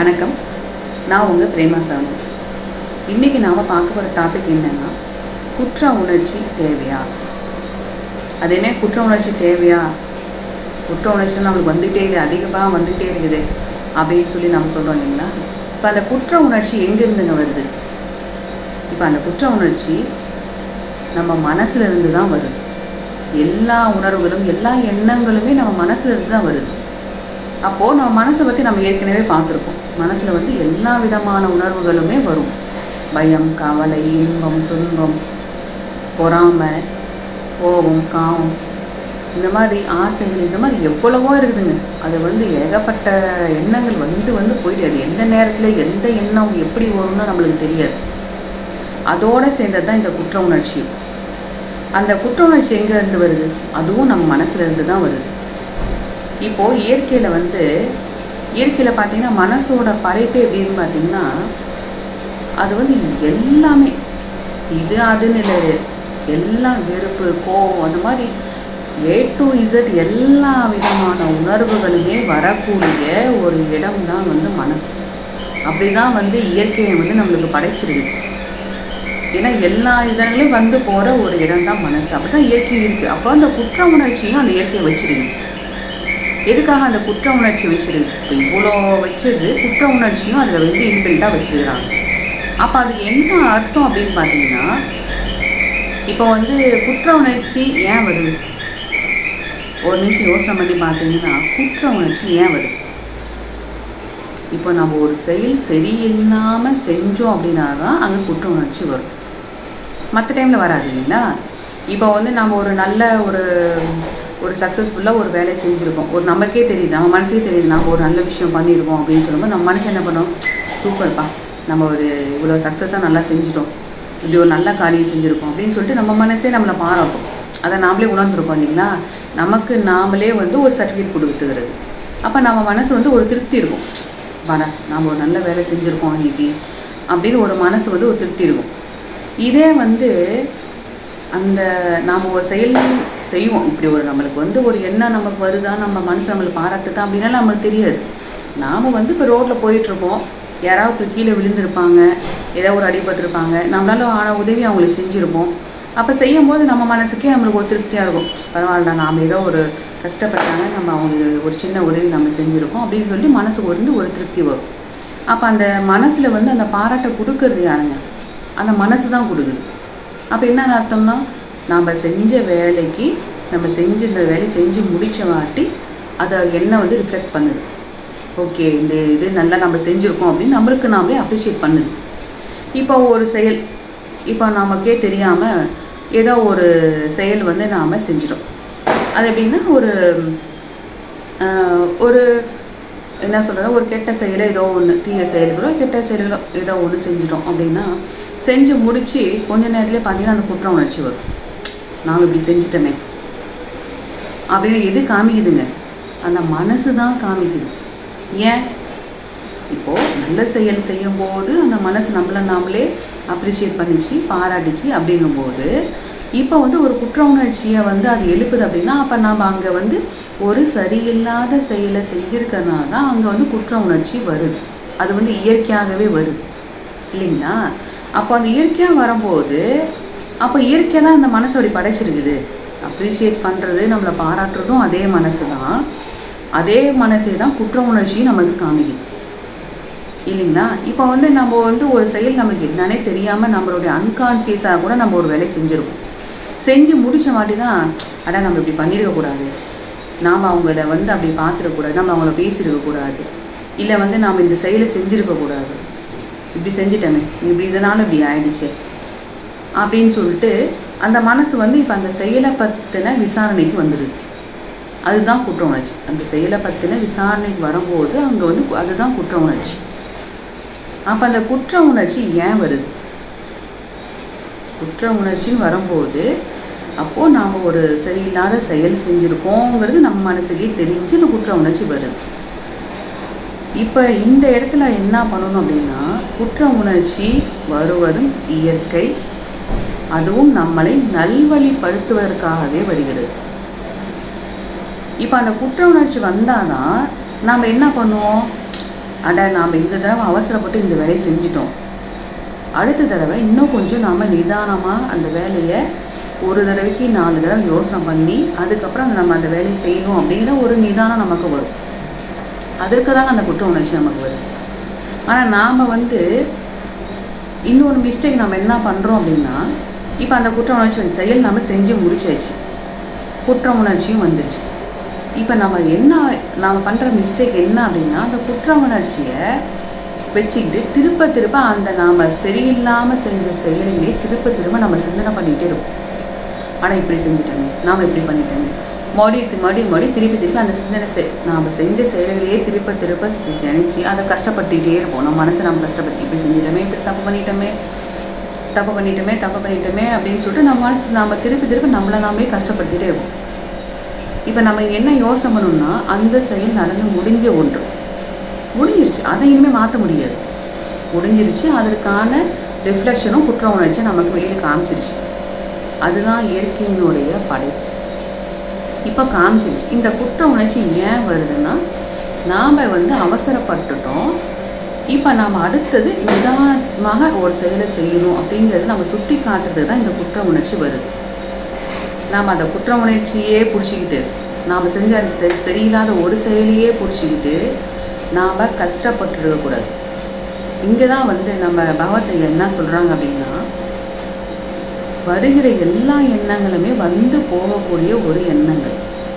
வணக்கம் நான் உங்கள் பிரேமா சாமி இன்றைக்கி நாம் பார்க்க போகிற டாபிக் என்னென்னா குற்ற உணர்ச்சி தேவையா அது என்ன குற்ற உணர்ச்சி தேவையா குற்ற உணர்ச்சி நம்மளுக்கு வந்துகிட்டே இருக்குது அதிகமாக வந்துகிட்டே இருக்குது அப்படின்னு சொல்லி நம்ம சொல்கிறோம் இல்லைங்களா இப்போ அந்த குற்ற உணர்ச்சி எங்கேருந்துங்க வருது இப்போ அந்த குற்ற உணர்ச்சி நம்ம மனசுல இருந்து தான் வருது எல்லா உணர்வுகளும் எல்லா எண்ணங்களுமே நம்ம மனசுல இருந்து தான் வருது அப்போது நம்ம மனசை பற்றி நம்ம ஏற்கனவே பார்த்துருக்கோம் மனசில் வந்து எல்லா விதமான உணர்வுகளுமே வரும் பயம் கவலை இன்பம் துன்பம் பொறாமை கோபம் காமம் இந்த மாதிரி ஆசைகள் இந்த மாதிரி எவ்வளவோ இருக்குதுங்க அது வந்து ஏகப்பட்ட எண்ணங்கள் வந்து வந்து போயிட்டு அது எந்த நேரத்தில் எந்த எண்ணம் எப்படி வரும்னு நம்மளுக்கு தெரியாது அதோடு சேர்ந்தது தான் இந்த குற்ற உணர்ச்சி அந்த குற்ற உணர்ச்சி எங்கேருந்து வருது அதுவும் நம்ம மனசுல இருந்து தான் வருது இப்போது இயற்கையில் வந்து இயற்கையில் பார்த்தீங்கன்னா மனசோட படைப்பே எப்படின்னு பார்த்தீங்கன்னா அது வந்து எல்லாமே இது அதுன்னு இல்லை எல்லாம் வெறுப்பு கோவம் அந்த மாதிரி ஏ டு இசட் எல்லா விதமான உணர்வுகளுமே வரக்கூடிய ஒரு இடம் தான் வந்து மனசு அப்படி தான் வந்து இயற்கையை வந்து நம்மளுக்கு படைச்சிருக்கு ஏன்னா எல்லா இதங்களும் வந்து போகிற ஒரு இடம் தான் மனசு அப்படி தான் இயற்கை இருக்குது அப்போ அந்த குற்ற உணர்ச்சியும் அந்த இயற்கையை வச்சிருக்கு எதுக்காக அந்த குற்ற உணர்ச்சி வச்சிருக்கு இப்போ இவ்வளோ வச்சது குற்ற உணர்ச்சியும் அதில் வந்து இன்பில்ட்டாக வச்சிருக்கிறாங்க அப்போ அதுக்கு என்ன அர்த்தம் அப்படின்னு பார்த்தீங்கன்னா இப்போ வந்து குற்ற உணர்ச்சி ஏன் வருது ஒரு நிமிஷம் யோசனை பண்ணி பார்த்தீங்கன்னா குற்ற உணர்ச்சி ஏன் வருது இப்போ நம்ம ஒரு செயல் சரியில்லாமல் செஞ்சோம் அப்படின்னா தான் அங்கே குற்ற உணர்ச்சி வரும் மற்ற டைமில் வராது இல்லைங்களா இப்போ வந்து நம்ம ஒரு நல்ல ஒரு ஒரு சக்ஸஸ்ஃபுல்லாக ஒரு வேலையை செஞ்சுருக்கோம் ஒரு நமக்கே தெரியுது நம்ம மனசுக்கே தெரியுது நம்ம ஒரு நல்ல விஷயம் பண்ணியிருக்கோம் அப்படின்னு சொல்லும்போது நம்ம மனசு என்ன பண்ணோம் சூப்பர்ப்பா நம்ம ஒரு இவ்வளோ சக்ஸஸாக நல்லா செஞ்சுட்டோம் இப்படி ஒரு நல்ல காரியம் செஞ்சுருக்கோம் அப்படின்னு சொல்லிட்டு நம்ம மனசே நம்மளை பாராட்டும் அதை நாமளே உணர்ந்துருக்கோம் இல்லைங்களா நமக்கு நாமளே வந்து ஒரு சர்டிஃபிகேட் கொடுத்துக்கிறது அப்போ நம்ம மனசு வந்து ஒரு திருப்தி இருக்கும் வாடா நாம் ஒரு நல்ல வேலை செஞ்சுருக்கோம் இன்னைக்கு அப்படின்னு ஒரு மனசு வந்து ஒரு திருப்தி இருக்கும் இதே வந்து அந்த நாம் ஒரு செயல் செய்வோம் இப்படி ஒரு நம்மளுக்கு வந்து ஒரு எண்ணம் நமக்கு வருதா நம்ம மனசு நம்மளுக்கு பாராட்டுதா அப்படின்னா நமக்கு தெரியாது நாம் வந்து இப்போ ரோட்டில் போயிட்டுருப்போம் யாராவது கீழே விழுந்திருப்பாங்க ஏதோ ஒரு அடிபட்டிருப்பாங்க நம்மளால ஆன உதவி அவங்களுக்கு செஞ்சுருப்போம் அப்போ செய்யும் போது நம்ம மனசுக்கே நம்மளுக்கு ஒரு திருப்தியாக இருக்கும் பரவாயில்ல நாம் ஏதோ ஒரு கஷ்டப்பட்டாங்க நம்ம அவங்களுக்கு ஒரு சின்ன உதவி நம்ம செஞ்சுருக்கோம் அப்படின்னு சொல்லி மனசுக்கு வந்து ஒரு திருப்தி வரும் அப்போ அந்த மனசில் வந்து அந்த பாராட்டை கொடுக்கறது யாருங்க அந்த மனசு தான் கொடுக்குது அப்போ என்ன அர்த்தம்னா நாம் செஞ்ச வேலைக்கு நம்ம செஞ்ச இந்த வேலையை செஞ்சு முடித்த வாட்டி அதை என்ன வந்து ரிஃப்ளெக்ட் பண்ணுது ஓகே இந்த இது நல்லா நம்ம செஞ்சுருக்கோம் அப்படின்னு நம்மளுக்கு நாமளே அப்ரிஷியேட் பண்ணுது இப்போ ஒரு செயல் இப்போ நமக்கே தெரியாமல் ஏதோ ஒரு செயல் வந்து நாம் செஞ்சிட்டோம் அது எப்படின்னா ஒரு ஒரு என்ன சொல்கிறது ஒரு கெட்ட செயலை ஏதோ ஒன்று தீய செயல்களோ கெட்ட செயல்களோ ஏதோ ஒன்று செஞ்சிட்டோம் அப்படின்னா செஞ்சு முடித்து கொஞ்ச நேரத்துலேயே பார்த்தீங்கன்னா அந்த குற்ற உணர்ச்சி வரும் நாம் இப்படி செஞ்சிட்டோமே அப்படின்னு எது காமிக்குதுங்க அந்த மனசு தான் காமிக்குது ஏன் இப்போது நல்ல செயல் செய்யும்போது அந்த மனசு நம்மளை நாமளே அப்ரிஷியேட் பண்ணிச்சு பாராட்டிச்சு அப்படிங்கும்போது இப்போ வந்து ஒரு குற்ற உணர்ச்சியை வந்து அது எழுப்புது அப்படின்னா அப்போ நாம் அங்கே வந்து ஒரு சரியில்லாத செயலை செஞ்சுருக்கறனால தான் அங்கே வந்து குற்ற உணர்ச்சி வருது அது வந்து இயற்கையாகவே வருது இல்லைங்களா அப்போ அந்த இயற்கையாக வரும்போது அப்போ இயற்கையாக தான் அந்த மனசு அப்படி படைச்சிருக்குது அப்ரிஷியேட் பண்ணுறது நம்மளை பாராட்டுறதும் அதே மனசு தான் அதே மனசே தான் குற்ற உணர்ச்சியும் நமக்கு காமிக்குது இல்லைங்களா இப்போ வந்து நம்ம வந்து ஒரு செயல் நமக்கு என்னன்னே தெரியாமல் நம்மளுடைய அன்கான்சியஸாக கூட நம்ம ஒரு வேலையை செஞ்சுருக்கோம் செஞ்சு முடித்த மாட்டி தான் அடா நம்ம இப்படி பண்ணியிருக்கக்கூடாது நாம் அவங்கள வந்து அப்படி பார்த்துருக்கக்கூடாது நம்ம அவங்கள பேசியிருக்கக்கூடாது இல்லை வந்து நாம் இந்த செயலை செஞ்சுருக்கக்கூடாது இப்படி செஞ்சிட்டோமே இப்படி இதனால் இப்படி ஆயிடுச்சு அப்படின்னு சொல்லிட்டு அந்த மனசு வந்து இப்போ அந்த செயலை பற்றின விசாரணைக்கு வந்துடுது அதுதான் குற்ற உணர்ச்சி அந்த செயலை பற்றின விசாரணைக்கு வரும்போது அங்கே வந்து அதுதான் குற்ற உணர்ச்சி அப்போ அந்த குற்ற உணர்ச்சி ஏன் வருது குற்ற உணர்ச்சின்னு வரும்போது அப்போது நாம் ஒரு சரியில்லாத செயல் செஞ்சுருக்கோங்கிறது நம்ம மனசுக்கே தெரிஞ்சு இந்த குற்ற உணர்ச்சி வருது இப்போ இந்த இடத்துல என்ன பண்ணணும் அப்படின்னா குற்ற உணர்ச்சி வருவதும் இயற்கை அதுவும் நம்மளை நல்வழிப்படுத்துவதற்காகவே வருகிறது இப்போ அந்த குற்ற உணர்ச்சி வந்தாதான் நாம் என்ன பண்ணுவோம் அட நாம் இந்த தடவை அவசரப்பட்டு இந்த வேலையை செஞ்சிட்டோம் அடுத்த தடவை இன்னும் கொஞ்சம் நாம் நிதானமாக அந்த வேலையை ஒரு தடவைக்கு நாலு தடவை யோசனை பண்ணி அதுக்கப்புறம் நம்ம அந்த வேலையை செய்யணும் அப்படிங்கிற ஒரு நிதானம் நமக்கு வரும் அதற்கு தாங்க அந்த குற்ற உணர்ச்சி நமக்கு வருது ஆனால் நாம் வந்து இன்னொரு மிஸ்டேக் நம்ம என்ன பண்ணுறோம் அப்படின்னா இப்போ அந்த குற்ற உணர்ச்சி செயல் நம்ம செஞ்சு முடிச்சாச்சு குற்ற உணர்ச்சியும் வந்துருச்சு இப்போ நம்ம என்ன நாம் பண்ணுற மிஸ்டேக் என்ன அப்படின்னா அந்த குற்ற உணர்ச்சியை வச்சுக்கிட்டு திருப்ப திருப்ப அந்த நாம் சரியில்லாமல் செஞ்ச செயலையே திருப்ப திரும்ப நம்ம சிந்தனை பண்ணிகிட்டே இருப்போம் ஆனால் இப்படி செஞ்சுட்டோமே நாம் இப்படி பண்ணிட்டோமே மறுபடியும் மறுபடியும் மறுபடியும் திருப்பி திருப்பி அந்த சிந்தனை செ நாம் செஞ்ச செயல்களையே திருப்ப திருப்ப நினச்சி அதை கஷ்டப்பட்டுக்கிட்டே இருப்போம் நம்ம மனசை நம்ம கஷ்டப்படுத்தி இப்படி செஞ்சிட்டோமே இப்படி தப்பு பண்ணிட்டோமே தப்பு பண்ணிட்டோமே தப்பு பண்ணிட்டோமே அப்படின்னு சொல்லிட்டு நம்ம மனசு நம்ம திருப்பி திருப்பி நம்மளை நாமே கஷ்டப்படுத்திட்டே இருப்போம் இப்போ நம்ம என்ன யோசனை பண்ணணும்னா அந்த செயல் நடந்து முடிஞ்ச ஒன்று முடிஞ்சிருச்சு அதை இனிமேல் மாற்ற முடியாது முடிஞ்சிருச்சு அதற்கான ரிஃப்ளெக்ஷனும் குற்ற உணர்ச்சியும் நமக்கு வெளியில் காமிச்சிருச்சு அதுதான் இயற்கையினுடைய படைப்பு இப்போ காமிச்சிருச்சு இந்த குற்ற உணர்ச்சி ஏன் வருதுன்னா நாம் வந்து அவசரப்பட்டுட்டோம் இப்போ நாம் அடுத்தது நிதானமாக ஒரு செயலை செய்யணும் அப்படிங்கிறது நம்ம சுட்டி காட்டுறது தான் இந்த குற்ற உணர்ச்சி வருது நாம் அந்த குற்ற உணர்ச்சியே பிடிச்சிக்கிட்டு நாம் செஞ்ச அந்த சரியில்லாத ஒரு செயலையே பிடிச்சிக்கிட்டு நாம் கஷ்டப்பட்டுருக்கக்கூடாது இங்கே தான் வந்து நம்ம பகவத்தை என்ன சொல்கிறாங்க அப்படின்னா வருகிற எல்லா எண்ணங்களுமே வந்து போகக்கூடிய ஒரு எண்ணங்கள்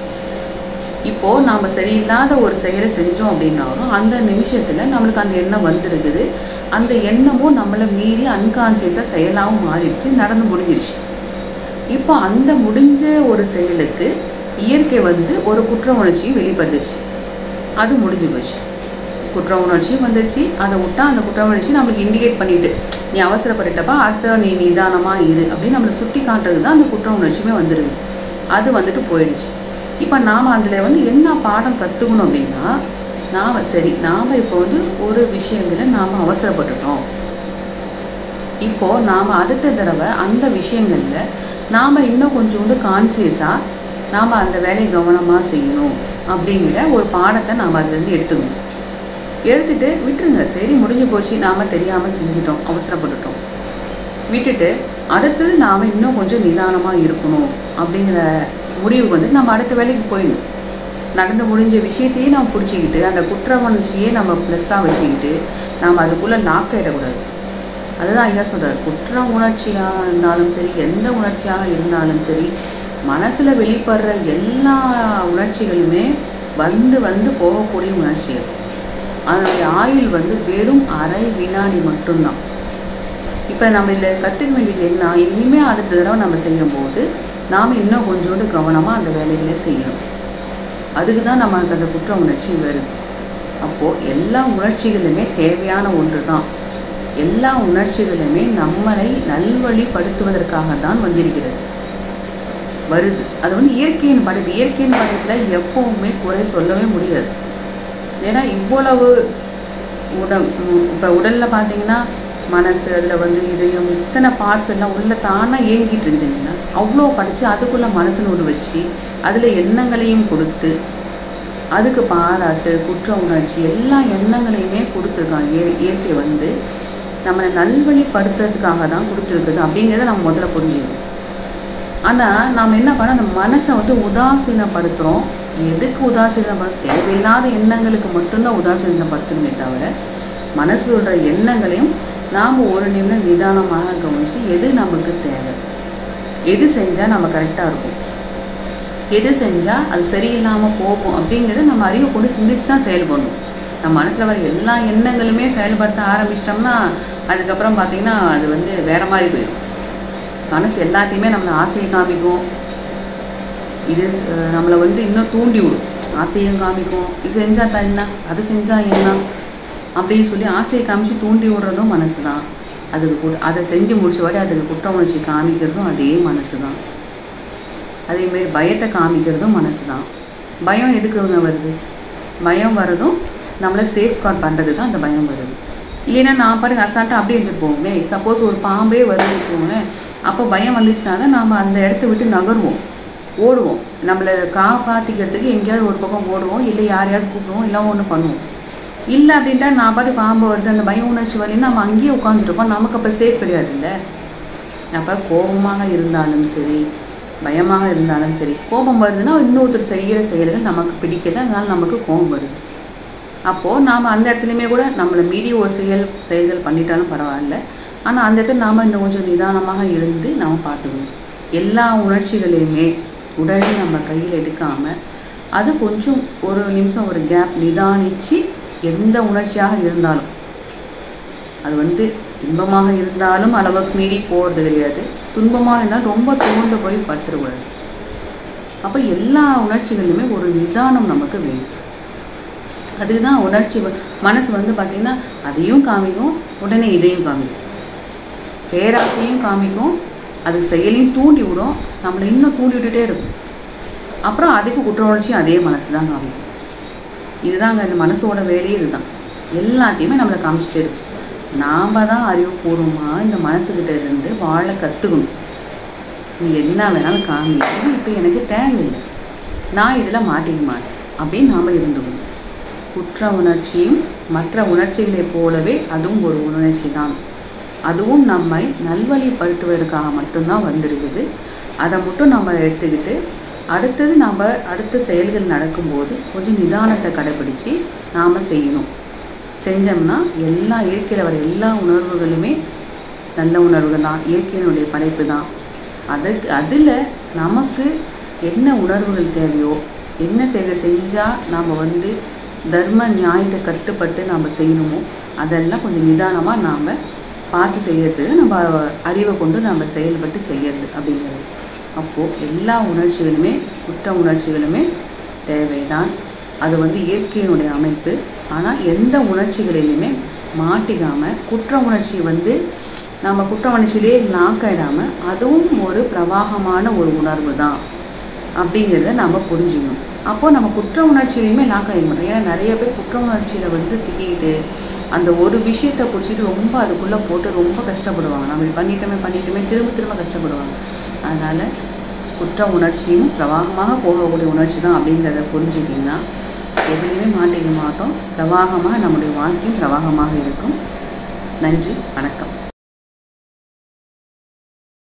இப்போது நாம் சரியில்லாத ஒரு செயலை செஞ்சோம் அப்படின்னாலும் அந்த நிமிஷத்தில் நம்மளுக்கு அந்த எண்ணம் வந்துருக்குது அந்த எண்ணமும் நம்மளை மீறி அன்கான்சியஸாக செயலாகவும் மாறிடுச்சு நடந்து முடிஞ்சிருச்சு இப்போ அந்த முடிஞ்ச ஒரு செயலுக்கு இயற்கை வந்து ஒரு குற்ற உணர்ச்சியும் வெளிப்படுத்துச்சு அது முடிஞ்சு போச்சு குற்ற உணர்ச்சியும் வந்துருச்சு அதை விட்டா அந்த குற்ற உணர்ச்சி நம்மளுக்கு இண்டிகேட் பண்ணிட்டு நீ அவசரப்பட்டுட்டப்பா அடுத்த நீ நிதானமாக இரு அப்படின்னு நம்மளுக்கு சுட்டி காட்டுறது தான் அந்த குற்ற உணர்ச்சியுமே வந்துடுது அது வந்துட்டு போயிடுச்சு இப்போ நாம் அதில் வந்து என்ன பாடம் கற்றுக்கணும் அப்படின்னா நாம் சரி நாம் இப்போ வந்து ஒரு விஷயங்களை நாம் அவசரப்பட்டுட்டோம் இப்போது நாம் அடுத்த தடவை அந்த விஷயங்களில் நாம் இன்னும் கொஞ்சோண்டு கான்சியஸாக நாம் அந்த வேலையை கவனமாக செய்யணும் அப்படிங்கிற ஒரு பாடத்தை நாம் அதுலேருந்து எடுத்துக்கணும் எடுத்துட்டு விட்டுருங்க சரி முடிஞ்சு போச்சு நாம் தெரியாமல் செஞ்சிட்டோம் அவசரப்பட்டுட்டோம் விட்டுட்டு அடுத்தது நாம் இன்னும் கொஞ்சம் நிதானமாக இருக்கணும் அப்படிங்கிற முடிவு வந்து நம்ம அடுத்த வேலைக்கு போயிடணும் நடந்து முடிஞ்ச விஷயத்தையே நம்ம பிடிச்சிக்கிட்டு அந்த குற்ற உணர்ச்சியே நம்ம ப்ளஸ்ஸாக வச்சுக்கிட்டு நாம் அதுக்குள்ளே லாக் ஆகிடக்கூடாது அதுதான் ஐயா சொல்கிறார் குற்ற உணர்ச்சியாக இருந்தாலும் சரி எந்த உணர்ச்சியாக இருந்தாலும் சரி மனசில் வெளிப்படுற எல்லா உணர்ச்சிகளுமே வந்து வந்து போகக்கூடிய உணர்ச்சிகள் அதனுடைய ஆயுள் வந்து வெறும் அரை வினாடி மட்டும்தான் இப்போ நம்ம இதில் கற்றுக்க வேண்டியது என்ன இனிமேல் அடுத்த தடவை நம்ம செய்யும்போது நாம் இன்னும் கொஞ்சோண்டு கவனமாக அந்த வேலைகளை செய்யணும் அதுக்கு தான் நமக்கு அந்த குற்ற உணர்ச்சி வருது அப்போது எல்லா உணர்ச்சிகளுமே தேவையான ஒன்று தான் எல்லா உணர்ச்சிகளுமே நம்மளை நல்வழிப்படுத்துவதற்காக தான் வந்திருக்கிறது வருது அது வந்து இயற்கையின் படைப்பு இயற்கையின் படைப்பில் எப்பவுமே குறை சொல்லவே முடியாது ஏன்னா இவ்வளவு உடம் இப்போ உடலில் பார்த்தீங்கன்னா மனசு அதில் வந்து இதயம் இத்தனை பார்ட்ஸ் எல்லாம் உள்ள தானாக இயங்கிட்டு இருக்குது இல்லைங்களா அவ்வளோ படித்து அதுக்குள்ளே மனசுன்னு ஒன்று வச்சு அதில் எண்ணங்களையும் கொடுத்து அதுக்கு பாராட்டு குற்ற உணர்ச்சி எல்லா எண்ணங்களையுமே கொடுத்துருக்காங்க இய இயற்கை வந்து நம்மளை நல்வழிப்படுத்துறதுக்காக தான் கொடுத்துருக்குது அப்படிங்கிறத நம்ம முதல்ல புரிஞ்சுக்கணும் ஆனால் நாம் என்ன பண்ண அந்த மனசை வந்து உதாசீனப்படுத்துகிறோம் எதுக்கு உதாசீனப்படுத்த தேவையில்லாத எண்ணங்களுக்கு மட்டும்தான் உதாசீனப்படுத்தணுமே தவிர மனசோட எண்ணங்களையும் நாம் ஒரு நிமிடம் நிதானமாக கவனித்து எது நமக்கு தேவை எது செஞ்சால் நம்ம கரெக்டாக இருக்கும் எது செஞ்சால் அது சரியில்லாமல் போகும் அப்படிங்கிறத நம்ம அறிவை கொண்டு சிந்திச்சு தான் செயல்படணும் நம்ம மனசில் வர எல்லா எண்ணங்களுமே செயல்படுத்த ஆரம்பிச்சிட்டோம்னா அதுக்கப்புறம் பார்த்திங்கன்னா அது வந்து வேறு மாதிரி போயிடும் மனசு எல்லாத்தையுமே நம்மளை ஆசையை காமிக்கும் இது நம்மளை வந்து இன்னும் தூண்டி விடும் ஆசையும் காமிக்கும் இது செஞ்சால் தான் என்ன அது செஞ்சால் என்ன அப்படின்னு சொல்லி ஆசையை காமிச்சு தூண்டி விடுறதும் மனசு தான் அதுக்கு கு அதை செஞ்சு முடிச்ச வரை அதுக்கு குற்ற உணர்ச்சி காமிக்கிறதும் அதே மனசு தான் அதேமாரி பயத்தை காமிக்கிறதும் மனசு தான் பயம் எதுக்குங்க வருது பயம் வரதும் நம்மளை சேஃப் கார்ட் பண்ணுறது தான் அந்த பயம் வருது இல்லைன்னா நான் பாருங்க அசால்ட்டாக அப்படியே இருந்துட்டு போவோமே சப்போஸ் ஒரு பாம்பே வருதுன்னு வச்சுக்கோங்களேன் அப்போ பயம் வந்துச்சுன்னா தான் நாம் அந்த இடத்த விட்டு நகருவோம் ஓடுவோம் நம்மளை காப்பாற்றிக்கிறதுக்கு எங்கேயாவது ஒரு பக்கம் ஓடுவோம் இல்லை யாரையாவது கூப்பிடுவோம் இல்லை ஒன்று பண்ணுவோம் இல்லை அப்படின்ட்டா நான் பாட்டு பாம்பு வருது அந்த பய உணர்ச்சி வரலைன்னா நம்ம அங்கேயே உட்காந்துருப்போம் நமக்கு அப்போ சேஃப் கிடையாதுல்ல அப்போ கோபமாக இருந்தாலும் சரி பயமாக இருந்தாலும் சரி கோபம் வருதுன்னா இன்னொருத்தர் செய்கிற செயல்கள் நமக்கு பிடிக்கல அதனால நமக்கு கோபம் வருது அப்போது நாம் அந்த இடத்துலையுமே கூட நம்மளை மீறி ஒரு செயல் செயல்கள் பண்ணிட்டாலும் பரவாயில்ல ஆனால் அந்த இடத்துல நாம் இன்னும் கொஞ்சம் நிதானமாக இருந்து நாம் பார்த்துக்கணும் எல்லா உணர்ச்சிகளையுமே உடனே நம்ம கையில் எடுக்காமல் அது கொஞ்சம் ஒரு நிமிஷம் ஒரு கேப் நிதானித்து எந்த உணர்ச்சியாக இருந்தாலும் அது வந்து இன்பமாக இருந்தாலும் அளவுக்கு மீறி போகிறது கிடையாது துன்பமாக இருந்தாலும் ரொம்ப துவண்டு போய் படுத்துடக்கூடாது அப்போ எல்லா உணர்ச்சிகளிலுமே ஒரு நிதானம் நமக்கு வேணும் அதுதான் உணர்ச்சி வ- மனசு வந்து பார்த்திங்கன்னா அதையும் காமிக்கும் உடனே இதையும் காமிக்கும் பேராசையும் காமிக்கும் அது செயலையும் தூண்டி விடும் நம்மளை இன்னும் தூண்டி விட்டுட்டே இருக்கும் அப்புறம் அதுக்கு குற்ற உணர்ச்சியும் அதே மனசு தான் காமிக்கும் இதுதாங்க இந்த மனசோட வேலையே இதுதான் எல்லாத்தையுமே நம்மளை காமிச்சிட்டே இருக்கும் நாம் தான் அறிவுபூர்வமாக இந்த மனசுக்கிட்ட இருந்து வாழ கற்றுக்கணும் நீ என்ன வேணாலும் காமி இது இப்போ எனக்கு தேவையில்லை நான் இதில் மாட்டிக்க மாட்டேன் அப்படின்னு நாம் இருந்துக்கணும் குற்ற உணர்ச்சியும் மற்ற உணர்ச்சிகளைப் போலவே அதுவும் ஒரு உணர்ச்சி தான் அதுவும் நம்மை நல்வழிப்படுத்துவதற்காக மட்டும்தான் வந்திருக்குது அதை மட்டும் நம்ம எடுத்துக்கிட்டு அடுத்தது நம்ம அடுத்த செயல்கள் நடக்கும்போது கொஞ்சம் நிதானத்தை கடைபிடிச்சு நாம் செய்யணும் செஞ்சோம்னா எல்லா இயற்கையில் வர எல்லா உணர்வுகளுமே நல்ல உணர்வுகள் தான் இயற்கையினுடைய படைப்பு தான் அதுக்கு அதில் நமக்கு என்ன உணர்வுகள் தேவையோ என்ன செயலை செஞ்சால் நாம் வந்து தர்ம நியாயத்தை கட்டுப்பட்டு நாம் செய்யணுமோ அதெல்லாம் கொஞ்சம் நிதானமாக நாம் பார்த்து செய்யறதுக்கு நம்ம அறிவை கொண்டு நம்ம செயல்பட்டு செய்யறது அப்படிங்கிறது அப்போது எல்லா உணர்ச்சிகளுமே குற்ற உணர்ச்சிகளுமே தேவைதான் அது வந்து இயற்கையினுடைய அமைப்பு ஆனால் எந்த உணர்ச்சிகளிலுமே மாட்டிக்காமல் குற்ற உணர்ச்சி வந்து நம்ம குற்ற உணர்ச்சியிலே நாக்காயிடாமல் அதுவும் ஒரு பிரவாகமான ஒரு உணர்வு தான் அப்படிங்கிறத நம்ம புரிஞ்சுக்கணும் அப்போது நம்ம குற்ற உணர்ச்சியிலையுமே லாக் ஆகிட மாட்டோம் ஏன்னா நிறைய பேர் குற்ற உணர்ச்சியில் வந்து சிக்கிக்கிட்டு அந்த ஒரு விஷயத்தை பிடிச்சிட்டு ரொம்ப அதுக்குள்ளே போட்டு ரொம்ப கஷ்டப்படுவாங்க நம்ம இப்படி பண்ணிட்டோமே பண்ணிட்டோமே திரும்ப திரும்ப கஷ்டப்படுவாங்க அதனால் குற்ற உணர்ச்சியும் பிரவாகமாக போகக்கூடிய உணர்ச்சி தான் அப்படிங்கிறத புரிஞ்சுக்கிட்டிங்கன்னா எதுலேயுமே மாட்டிக்க மாட்டோம் பிரவாகமாக நம்முடைய வாழ்க்கையும் பிரவாகமாக இருக்கும் நன்றி வணக்கம்